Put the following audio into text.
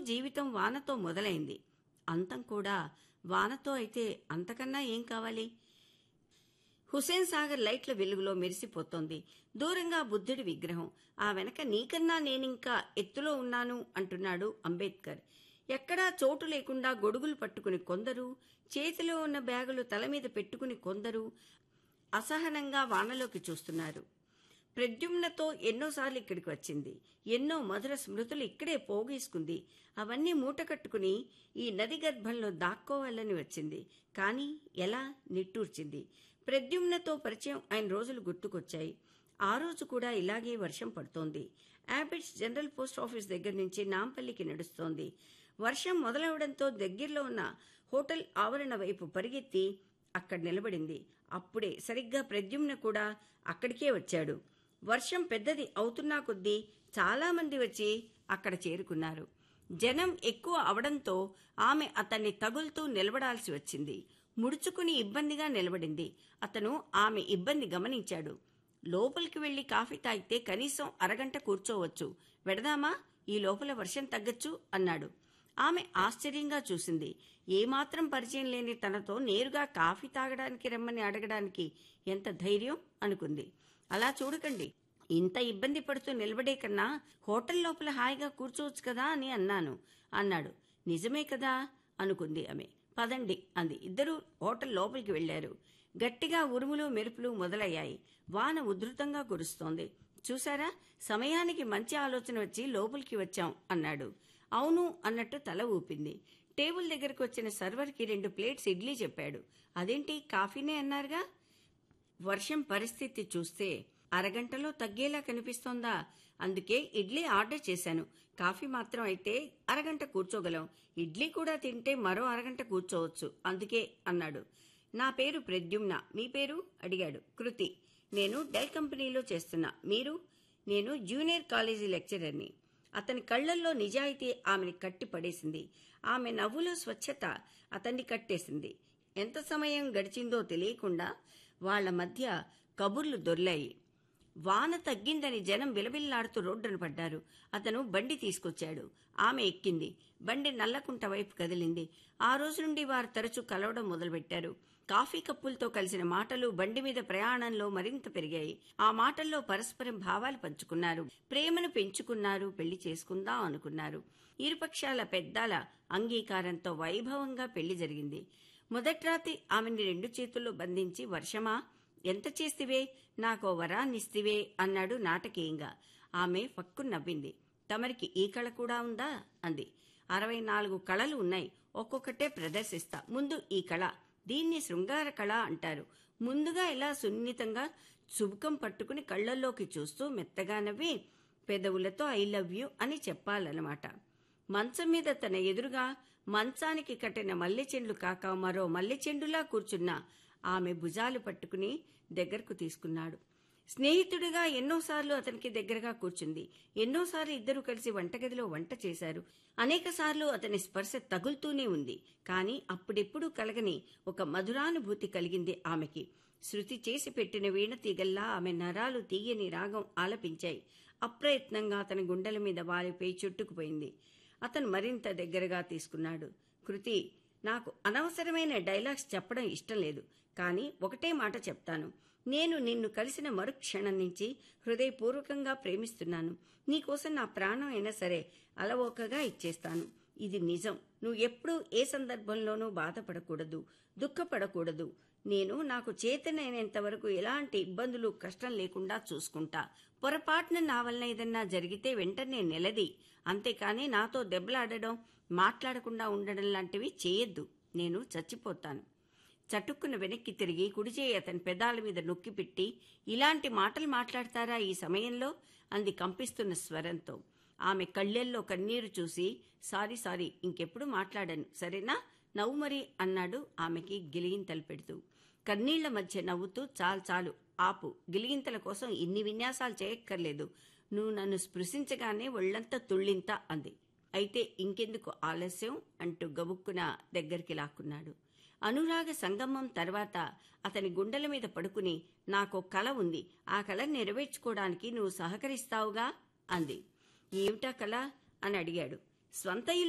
జీవితం వానతో మొదలైంది అంతం కూడా వానతో అయితే అంతకన్నా ఏం కావాలి హుసేన్ సాగర్ లైట్ల వెలుగులో మెరిసిపోతోంది దూరంగా బుద్ధుడి విగ్రహం ఆ వెనక నీకన్నా నేనింకా ఎత్తులో ఉన్నాను అంటున్నాడు అంబేద్కర్ ఎక్కడా చోటు లేకుండా గొడుగులు పట్టుకుని కొందరు చేతిలో ఉన్న బ్యాగులు తల మీద పెట్టుకుని కొందరు అసహనంగా వానలోకి చూస్తున్నారు ప్రద్యుమ్నతో ఎన్నోసార్లు ఇక్కడికి వచ్చింది ఎన్నో మధుర స్మృతులు ఇక్కడే పోగేసుకుంది అవన్నీ మూట కట్టుకుని ఈ నది గర్భంలో దాక్కోవాలని వచ్చింది కానీ ఎలా నిట్టూర్చింది ప్రద్యుమ్నతో పరిచయం ఆయన రోజులు గుర్తుకొచ్చాయి ఆ రోజు కూడా ఇలాగే వర్షం పడుతోంది యాబిట్స్ జనరల్ పోస్ట్ ఆఫీస్ దగ్గర నుంచి నాంపల్లికి నడుస్తోంది వర్షం మొదలవడంతో దగ్గరలో ఉన్న హోటల్ ఆవరణ వైపు పరిగెత్తి అక్కడ నిలబడింది అప్పుడే సరిగ్గా ప్రద్యుమ్న కూడా అక్కడికే వచ్చాడు వర్షం పెద్దది అవుతున్నా కొద్దీ చాలా మంది వచ్చి అక్కడ చేరుకున్నారు జనం ఎక్కువ అవడంతో ఆమె అతన్ని తగులుతూ నిలబడాల్సి వచ్చింది ముడుచుకుని ఇబ్బందిగా నిలబడింది అతను ఆమె ఇబ్బంది గమనించాడు లోపలికి వెళ్లి కాఫీ తాగితే కనీసం అరగంట కూర్చోవచ్చు వెడదామా ఈ లోపల వర్షం తగ్గచ్చు అన్నాడు ఆమె ఆశ్చర్యంగా చూసింది ఏమాత్రం పరిచయం లేని తనతో నేరుగా కాఫీ తాగడానికి రమ్మని అడగడానికి ఎంత ధైర్యం అనుకుంది అలా చూడకండి ఇంత ఇబ్బంది పడుతూ నిలబడే కన్నా హోటల్ లోపల హాయిగా కూర్చోవచ్చు కదా అని అన్నాను అన్నాడు నిజమే కదా అనుకుంది ఆమె పదండి అంది ఇద్దరూ హోటల్ లోపలికి వెళ్లారు గట్టిగా ఉరుములు మెరుపులు మొదలయ్యాయి వాన ఉధృతంగా కురుస్తోంది చూసారా సమయానికి మంచి ఆలోచన వచ్చి లోపలికి వచ్చాం అన్నాడు అవును అన్నట్టు తల ఊపింది టేబుల్ దగ్గరకు వచ్చిన సర్వర్కి రెండు ప్లేట్స్ ఇడ్లీ చెప్పాడు అదేంటి కాఫీనే అన్నారుగా వర్షం పరిస్థితి చూస్తే అరగంటలో తగ్గేలా కనిపిస్తోందా అందుకే ఇడ్లీ ఆర్డర్ చేశాను కాఫీ మాత్రం అయితే అరగంట కూర్చోగలం ఇడ్లీ కూడా తింటే మరో అరగంట కూర్చోవచ్చు అందుకే అన్నాడు నా పేరు ప్రద్యుమ్న మీ పేరు అడిగాడు కృతి నేను డెల్ కంపెనీలో చేస్తున్నా మీరు నేను జూనియర్ కాలేజీ లెక్చరర్ని అతని కళ్లల్లో నిజాయితీ ఆమెని కట్టి పడేసింది ఆమె నవ్వులో స్వచ్ఛత అతన్ని కట్టేసింది ఎంత సమయం గడిచిందో తెలియకుండా వాళ్ల మధ్య కబుర్లు దొర్లాయి వాన తగ్గిందని జనం విలవిల్లాడుతూ రోడ్డున పడ్డారు అతను బండి తీసుకొచ్చాడు ఆమె ఎక్కింది బండి నల్లకుంట వైపు కదిలింది ఆ రోజు నుండి వారు తరచూ కలవడం మొదలుపెట్టారు కాఫీ కప్పులతో కలిసిన మాటలు బండి మీద ప్రయాణంలో మరింత పెరిగాయి ఆ మాటల్లో పరస్పరం భావాలు పంచుకున్నారు ప్రేమను పెంచుకున్నారు పెళ్లి చేసుకుందాం అనుకున్నారు ఇరుపక్షాల పెద్దాల అంగీకారంతో వైభవంగా పెళ్లి జరిగింది మొదట్రాతి ఆమెని రెండు చేతుల్లో బంధించి వర్షమా ఎంత చేస్తివే నాకో వరాన్నిస్తివే అన్నాడు నాటకీయంగా ఆమె ఫక్కు నవ్వింది తమరికి ఈ కళ కూడా ఉందా అంది అరవై నాలుగు కళలు ఉన్నాయి ఒక్కొక్కటే ప్రదర్శిస్తా ముందు ఈ కళ దీన్ని శృంగార కళ అంటారు ముందుగా ఇలా సున్నితంగా చుబుకం పట్టుకుని కళ్లల్లోకి చూస్తూ మెత్తగా నవ్వి పెదవులతో ఐ లవ్ యూ అని చెప్పాలన్నమాట మంచం మీద తన ఎదురుగా మంచానికి కట్టిన మల్లె చెండ్లు కాక మరో మల్లె చెండులా కూర్చున్న ఆమె భుజాలు పట్టుకుని దగ్గరకు తీసుకున్నాడు స్నేహితుడిగా ఎన్నోసార్లు అతనికి దగ్గరగా కూర్చుంది ఎన్నోసార్లు ఇద్దరు కలిసి వంటగదిలో వంట చేశారు అనేకసార్లు అతని స్పర్శ తగులుతూనే ఉంది కాని అప్పుడెప్పుడు కలగని ఒక మధురానుభూతి కలిగింది ఆమెకి శృతి చేసి పెట్టిన వీణ తీగల్లా ఆమె నరాలు తీయని రాగం ఆలపించాయి అప్రయత్నంగా అతని గుండెల మీద వాలిపోయి చుట్టుకుపోయింది అతను మరింత దగ్గరగా తీసుకున్నాడు కృతి నాకు అనవసరమైన డైలాగ్స్ చెప్పడం ఇష్టం లేదు కానీ ఒకటే మాట చెప్తాను నేను నిన్ను కలిసిన మరుక్షణం నుంచి హృదయపూర్వకంగా ప్రేమిస్తున్నాను నీకోసం నా ప్రాణం అయినా సరే అలవోకగా ఇచ్చేస్తాను ఇది నిజం నువ్వు ఎప్పుడూ ఏ సందర్భంలోనూ బాధపడకూడదు దుఃఖపడకూడదు నేను నాకు చేతనైనంత వరకు ఎలాంటి ఇబ్బందులు కష్టం లేకుండా చూసుకుంటా పొరపాటున నా వలన ఏదన్నా జరిగితే వెంటనే నిలది అంతేకాని నాతో దెబ్బలాడడం మాట్లాడకుండా ఉండడం లాంటివి చేయొద్దు నేను చచ్చిపోతాను చటుక్కున వెనక్కి తిరిగి కుడిచేయి అతని పెదాల మీద నొక్కి పెట్టి ఇలాంటి మాటలు మాట్లాడతారా ఈ సమయంలో అంది కంపిస్తున్న స్వరంతో ఆమె కళ్ళెల్లో కన్నీరు చూసి సారీ సారీ ఇంకెప్పుడు మాట్లాడాను సరేనా నవ్వు మరి అన్నాడు ఆమెకి గిలిగింతలు పెడుతూ కన్నీళ్ల మధ్య నవ్వుతూ చాలు చాలు ఆపు గిలిగింతల కోసం ఇన్ని విన్యాసాలు చేయక్కర్లేదు నువ్వు నన్ను స్పృశించగానే ఒళ్లంతా తుళ్ళింత అంది అయితే ఇంకెందుకు ఆలస్యం అంటూ గబుక్కున దగ్గరికి లాక్కున్నాడు అనురాగ సంగమం తర్వాత అతని గుండెల మీద పడుకుని నాకో కల ఉంది ఆ కళ నెరవేర్చుకోవడానికి నువ్వు సహకరిస్తావుగా అంది ఏమిటా కళ అని అడిగాడు స్వంత ఇల్లు